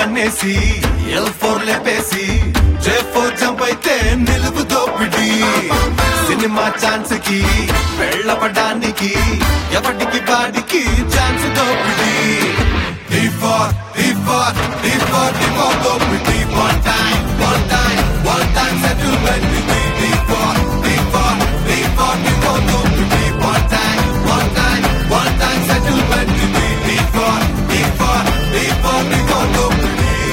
కన్నేసి L four లేపేసి J four jump అయితే నిలుపు దోపిడి సినిమా ఛాన్స్ కి వెళ్ళపడానికి ఎవటికి వాడికి ఛాన్స్ దోపిడి D four D four D four D four దోపిడి one time one time one time settlement D four D four D four D four దోపిడి one time one time one time settlement D four D four D four D four దోపిడి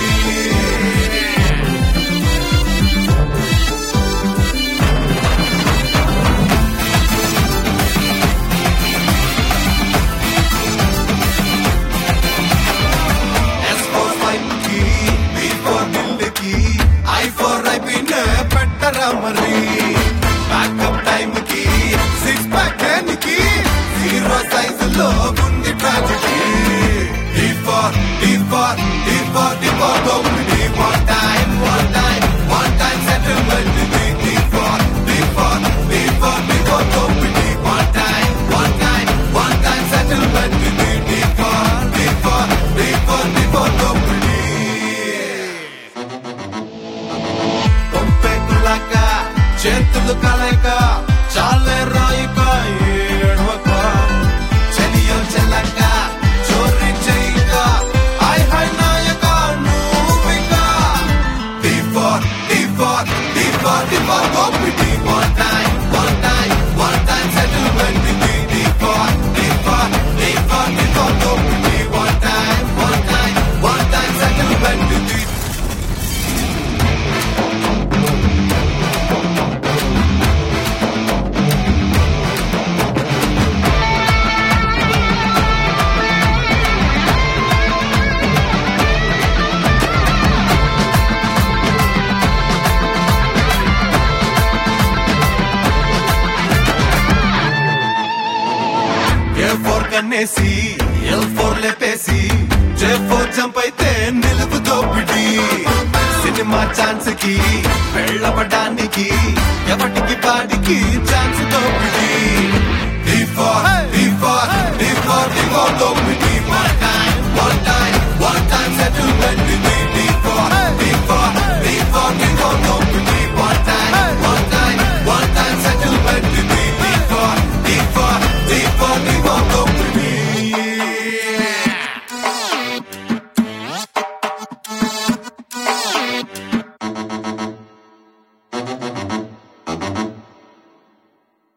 S for five కి, B for build కి, I for అయిపోయిన పెట్టరా మరి backup time కి six pack కి zero size లో ఉంది tragedy D for D for D for D for దోపిడి one time one time one time settlement D for D for D for D for దోపిడి one time one time one time settlement D for D for D for D for దోపిడి పంపెకులాక చేతులు కలక చాలే రాయిక ఏడవక చెలియో చెల్లక చోరీ చేయక ఐ హై నాయక నువ్విక D four D four D four D four దోపిడి one time one time one time settlement D four D four D four D four దోపిడి one time one time one time settlement A four కన్నేసి L four లేపేసి J four jump అయితే నిలుపు దోపిడి cinema chance కి వెళ్ళపడానికి ఎవటికి వాడికి chance దోపిడి D four D four D four D four దోపిడి